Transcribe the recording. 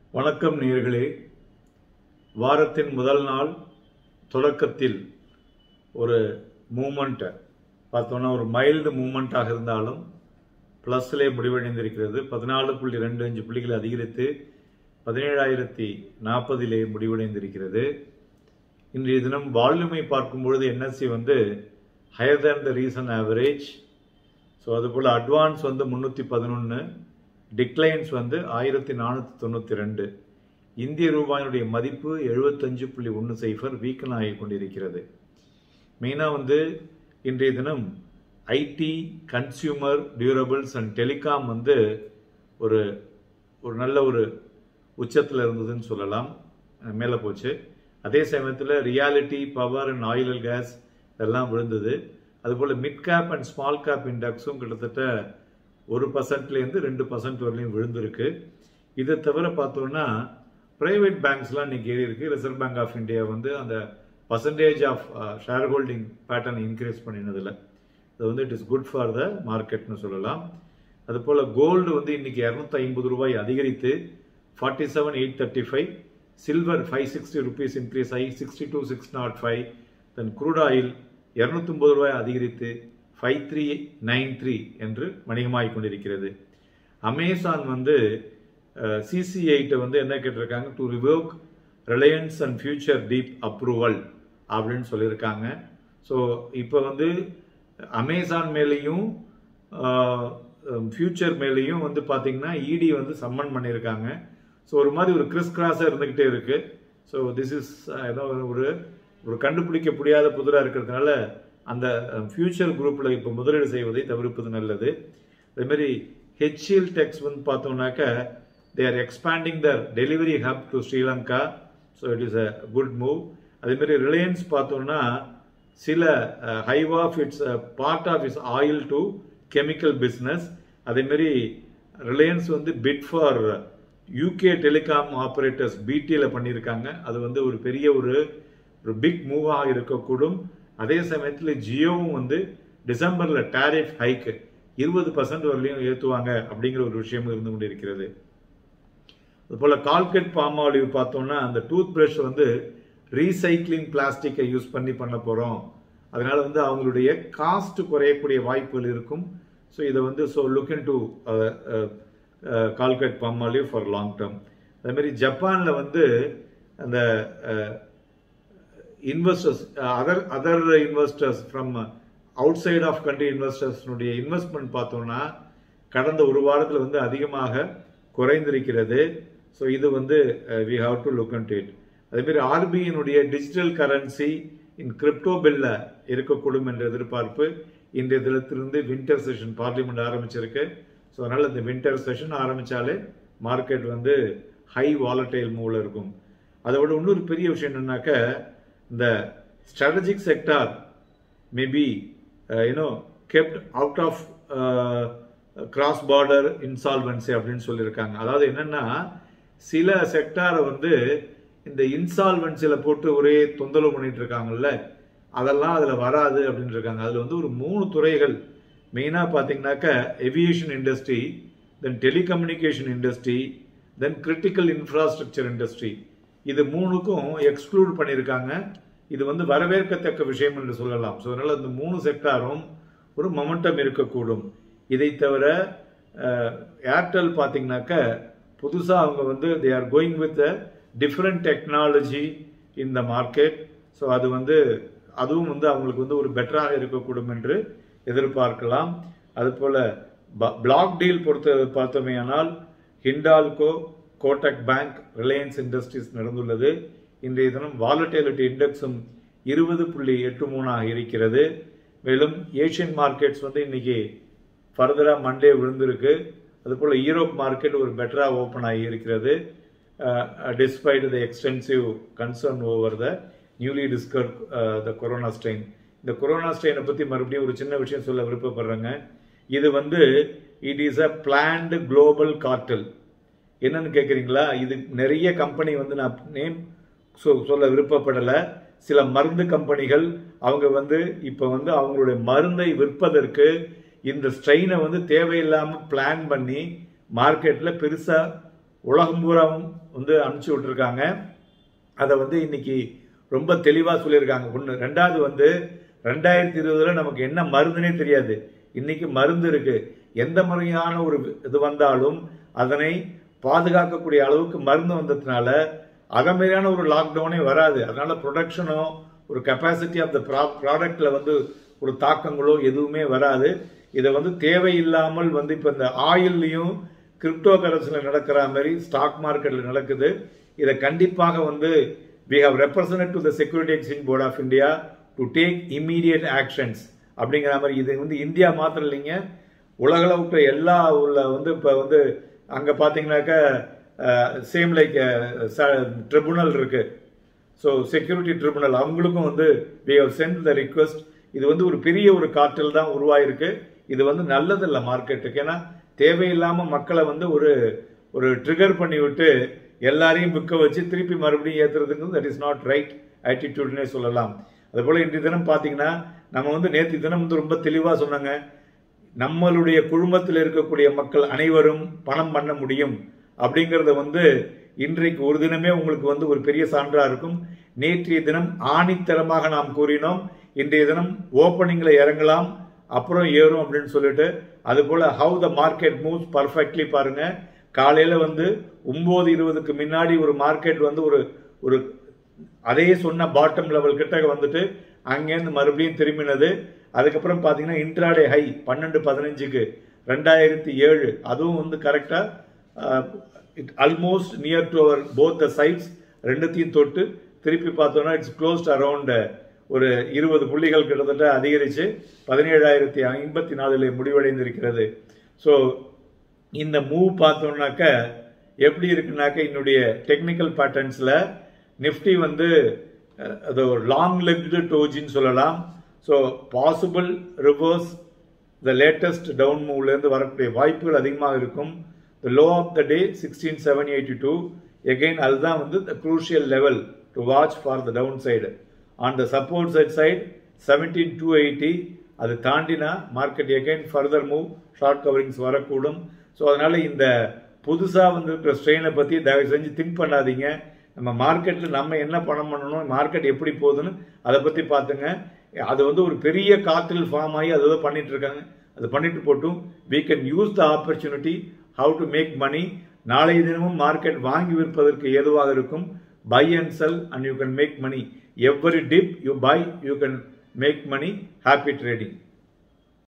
வணக்கம் நேர்களே வாரத்தின் முதல் நாள் தொடக்கத்தில் ஒரு மூமெண்ட் பார்த்தோன்னா ஒரு மைல்டு மூமெண்ட்டாக இருந்தாலும் ப்ளஸ்லே முடிவடைந்திருக்கிறது பதினாலு புள்ளி ரெண்டு அஞ்சு புள்ளிகள் அதிகரித்து பதினேழாயிரத்தி நாற்பதிலே முடிவடைந்திருக்கிறது இன்றைய தினம் வால்யூமை பார்க்கும் பொழுது என்எஸ்சி வந்து higher than the reason average so அதுபோல் அட்வான்ஸ் வந்து முந்நூற்றி பதினொன்று டிக்ளைன்ஸ் வந்து ஆயிரத்தி நானூற்றி தொண்ணூற்றி ரெண்டு இந்திய ரூபாயினுடைய மதிப்பு எழுபத்தஞ்சு புள்ளி ஒன்று சைஃபர் வீக்கன் ஆகி கொண்டிருக்கிறது மெயினாக வந்து இன்றைய தினம் IT consumer durables and telecom வந்து ஒரு ஒரு நல்ல ஒரு உச்சத்தில் இருந்ததுன்னு சொல்லலாம் மேலே போச்சு அதே சமயத்தில் realty power and oil and gas இதெல்லாம் விழுந்தது அதுபோல் mid cap and small cap இண்டெக்ஸும் கிட்டத்தட்ட ஒரு பர்சன்ட்லேருந்து ரெண்டு பர்சன்ட் வரலையும் விழுந்திருக்கு இதை தவிர பார்த்தோம்னா ப்ரைவேட் பேங்க்ஸ்லாம் இன்னைக்கு ஏறி இருக்கு ரிசர்வ் பேங்க் ஆஃப் இந்தியா வந்து அந்த percentage of share holding pattern increase பண்ணினதில் இது வந்து it is good for the மார்க்கெட்னு சொல்லலாம் அதுபோல் கோல்டு வந்து இன்னைக்கு இரநூத்தி ஐம்பது ரூபாய் அதிகரித்து forty seven eight thirty five silver five sixty rupees increase ஆகி sixty two six nought five then crude oil இரநூத்தொம்பது ரூபாய் அதிகரித்து ஃபைவ் த்ரீ நைன் த்ரீ என்று வணிகமாகிக் கொண்டிருக்கிறது அமேசான் வந்து சிசிஐட்ட வந்து என்ன கேட்டிருக்காங்க to revoke Reliance and Future deal approval அப்படின்னு சொல்லியிருக்காங்க ஸோ இப்போ வந்து அமேசான் மேலேயும் ஃபியூச்சர் மேலேயும் வந்து பார்த்தீங்கன்னா இடி வந்து சம்மன் பண்ணியிருக்காங்க ஸோ ஒரு மாதிரி ஒரு கிறிஸ் கிராஸாக இருந்துக்கிட்டே இருக்கு ஸோ திஸ் இஸ் ஏதோ ஒரு ஒரு கண்டுபிடிக்க முடியாத புதிராக இருக்கிறதுனால அந்த ஃபியூச்சர் குரூப்பில் இப்போ முதலீடு செய்வதை தவிர்ப்பது நல்லது அதேமாரி ஹெச்எல் டெக்ஸ் வந்து பார்த்தோம்னாக்க they are expanding their delivery hub to Sri Lanka so it is a good move அதேமாரி ரிலையன்ஸ் பார்த்தோம்னா சில hive off its part of its oil to chemical business அதேமாரி ரிலையன்ஸ் வந்து bid for UK telecom operators பிடியில் பண்ணியிருக்காங்க அது வந்து ஒரு பெரிய ஒரு ஒரு பிக் மூவாக இருக்கக்கூடும் அதே சமயத்தில் ஜியோவும் வந்து டிசம்பரில் டேரிஃப் ஹைக்கு இருபது பர்சன்ட் வரலையும் ஏற்றுவாங்க அப்படிங்கிற ஒரு விஷயமும் இருந்து கொண்டு இருக்கிறது அதுபோல் கால்கெட் பாம் ஆலிவ் பார்த்தோம்னா அந்த டூத் ப்ரஷ் வந்து ரீசைக்ளிங் பிளாஸ்டிக்கை யூஸ் பண்ணி பண்ண போகிறோம் அதனால வந்து அவங்களுடைய காஸ்ட் குறையக்கூடிய வாய்ப்புகள் இருக்கும் ஸோ இதை வந்து so look into Colgate Palmolive for long term அதேமாரி ஜப்பானில் வந்து அந்த investors other other investors from outside of country இன்வெஸ்டர்ஸ்னுடைய இன்வெஸ்ட்மெண்ட் பார்த்தோம்னா கடந்த ஒரு வாரத்தில் வந்து அதிகமாக குறைந்திருக்கிறது ஸோ இது வந்து we have to look and it அதேமாரி ஆர்பிஐனுடைய டிஜிட்டல் கரன்சி இன் கிரிப்டோ பில்ல இருக்கக்கூடும் என்ற எதிர்பார்ப்பு இன்றைய தினத்திலிருந்து வின்டர் செஷன் பார்லிமெண்ட் ஆரம்பிச்சிருக்கு ஸோ அதனால் இந்த வின்டர் செஷன் ஆரம்பித்தாலே மார்க்கெட் வந்து ஹை வாலட்டைல் மூவில் இருக்கும் அதை விட இன்னொரு பெரிய விஷயம் என்னன்னாக்க இந்த strategic sector maybe you know kept out of cross border insolvency அப்படின்னு சொல்லியிருக்காங்க அதாவது என்னன்னா சில செக்டாரை வந்து இந்த இன்சால்வன்சியில் போட்டு ஒரே தொந்தரவு பண்ணிட்டு இருக்காங்கல்ல அதெல்லாம் அதில் வராது அப்படின்னு இருக்காங்க அதில் வந்து ஒரு மூணு துறைகள் மெயினாக பார்த்தீங்கன்னாக்க aviation industry then telecommunication industry then critical infrastructure industry இது மூணுக்கும் எக்ஸ்க்ளூட் பண்ணியிருக்காங்க இது வந்து வரவேற்கத்தக்க விஷயம் என்று சொல்லலாம் ஸோ அதனால் இந்த மூணு செக்டாரும் ஒரு மொமெண்டம் இருக்கக்கூடும் இதை தவிர ஏர்டெல் பார்த்தீங்கன்னாக்க புதுசாக அவங்க வந்து they are going with different technology in the market so அது வந்து அதுவும் வந்து அவங்களுக்கு வந்து ஒரு பெட்டராக இருக்கக்கூடும் என்று எதிர்பார்க்கலாம் அதுபோல் பிளாக் டீல் பொறுத்த பார்த்தோமே ஆனால் Hindalco Kotak Bank Reliance Industries நடந்துள்ளது இன்றைய தினம் வாலட்டிலிட்டி இண்டெக்ஸும் இருபது புள்ளி எட்டு மூணாக இருக்கிறது மேலும் ஏஷியன் மார்க்கெட்ஸ் வந்து இன்னைக்கு ஃபர்தராக மண்டே விழுந்திருக்கு அதுபோல் யூரோப் மார்க்கெட் ஒரு பெட்டராக ஓப்பன் ஆகி இருக்கிறது despite the extensive concern over the newly discovered the corona strain இந்த கொரோனா ஸ்ட்ரெயினை பற்றி மறுபடியும் ஒரு சின்ன விஷயம் சொல்ல விருப்பப்படுறேங்க இது வந்து it is a planned global cartel என்னன்னு கேட்குறீங்களா இது நிறைய கம்பெனி வந்து நான் நேம் சொ சொல்ல விருப்பப்படலை சில மருந்து கம்பெனிகள் அவங்க வந்து இப்போ வந்து அவங்களுடைய மருந்தை விற்பதற்கு இந்த ஸ்ட்ரெயினை வந்து தேவையில்லாமல் பிளான் பண்ணி மார்க்கெட்டில் பெருசாக உலகம் பூராவும் வந்து அனுப்பிச்சு விட்டுருக்காங்க அதை வந்து இன்னைக்கு ரொம்ப தெளிவாக சொல்லியிருக்காங்க ஒன்று ரெண்டாவது வந்து ரெண்டாயிரத்தி இருபதுல நமக்கு என்ன மருந்துனே தெரியாது இன்னைக்கு மருந்து இருக்கு எந்த முறையான ஒரு இது வந்தாலும் அதனை பாதுகாக்கக்கூடிய அளவுக்கு மருந்து வந்ததுனால அதமாரியான ஒரு லாக்டவுனே வராது அதனால ப்ரொடக்ஷனோ ஒரு கெப்பாசிட்டி ஆஃப் த ப்ராடக்ட்ல வந்து ஒரு தாக்கங்களோ எதுவுமே வராது இதை வந்து தேவையில்லாமல் வந்து இப்போ இந்த ஆயில்லையும் கிரிப்டோ கரன்சியில் நடக்கிற மாதிரி ஸ்டாக் மார்க்கெட்டில் நடக்குது இதை கண்டிப்பாக வந்து we have represent to the security exchange board of India to take immediate actions அப்படிங்கிற மாதிரி இது வந்து இந்தியா மாத்திரம் இல்லைங்க உலகளவுக்கு எல்லா உள்ள வந்து இப்போ வந்து அங்கே பார்த்தீங்கன்னாக்கா சேம் லைக் ட்ரிபுனல் இருக்கு ஸோ செக்யூரிட்டி ட்ரிபுனல் அவங்களுக்கும் வந்து we have sent the request இது வந்து ஒரு பெரிய ஒரு காற்றில் தான் உருவாயிருக்கு இது வந்து நல்லதில்லை மார்க்கெட்டுக்கு ஏன்னா தேவையில்லாமல் மக்களை வந்து ஒரு ஒரு ட்ரிகர் பண்ணி விட்டு எல்லாரையும் விற்க வச்சு திருப்பி மறுபடியும் ஏற்றுறதுக்கு தட் இஸ் நாட் ரைட் ஆட்டிடியூட்னே சொல்லலாம் அதுபோல் இன்றைய தினம் பார்த்தீங்கன்னா நம்ம வந்து நேற்று தினம் வந்து ரொம்ப தெளிவாக சொன்னாங்க நம்மளுடைய குழுமத்தில் இருக்கக்கூடிய மக்கள் அனைவரும் பணம் பண்ண முடியும் அப்படிங்கிறத வந்து இன்றைக்கு ஒரு தினமே உங்களுக்கு வந்து ஒரு பெரிய சான்றா இருக்கும் நேற்றைய தினம் ஆணித்தரமாக நாம் கூறினோம் இன்றைய தினம் ஓப்பனிங்ல இறங்கலாம் அப்புறம் ஏறும் அப்படின்னு சொல்லிட்டு அது போல how the market moves perfectly பாருங்க காலையில வந்து ஒன்பது இருபதுக்கு முன்னாடி ஒரு மார்க்கெட் வந்து ஒரு ஒரு அதே சொன்ன பாட்டம் லெவல் கிட்ட வந்துட்டு அங்கேருந்து மறுபடியும் திரும்பினது அதுக்கப்புறம் பார்த்தீங்கன்னா இன்ட்ராடே ஹை பன்னெண்டு பதினஞ்சுக்கு ரெண்டாயிரத்தி ஏழு அதுவும் வந்து கரெக்டாக it almost near to our both the sides ரெண்டுத்தையும் தொட்டு திருப்பி பார்த்தோம்னா இட்ஸ் க்ளோஸ்ட் அரவுண்ட் ஒரு இருபது புள்ளிகள் கிட்டத்தட்ட அதிகரித்து பதினேழாயிரத்தி ஐம்பத்தி நாலில் முடிவடைந்திருக்கிறது ஸோ இந்த மூவ் பார்த்தோம்னாக்க எப்படி இருக்குனாக்க என்னுடைய டெக்னிக்கல் பேட்டர்ன்ஸில் நிஃப்டி வந்து அது லாங் லெக்டு டோஜின்னு சொல்லலாம் so possible reverse the latest down மூவ்லேருந்து வரக்கூடிய வாய்ப்புகள் அதிகமாக இருக்கும் the low of the day sixteen seven eighty two again அதுதான் வந்து the crucial level to watch for the downside on the support side side seventeen two eighty அது தாண்டினா market again further move short coverings வரக்கூடும் so அதனால இந்த புதுசாக வந்து இருக்கிற ஸ்ட்ரெயினை பற்றி தயவு செஞ்சு திங்க் பண்ணாதீங்க நம்ம மார்க்கெட்டில் நம்ம என்ன பணம் பண்ணணும் மார்க்கெட் எப்படி போகுதுன்னு அதை பற்றி பார்த்துங்க அது வந்து ஒரு பெரிய காற்றில் ஃபார்ம் ஆகி அதை பண்ணிட்டு இருக்காங்க அது பண்ணிட்டு போட்டும் we can use the opportunity how to make money நாளைய தினமும் மார்க்கெட் வாங்கி விற்பதற்கு ஏதுவாக இருக்கும் buy and sell and you can make money every dip you buy you can make money happy trading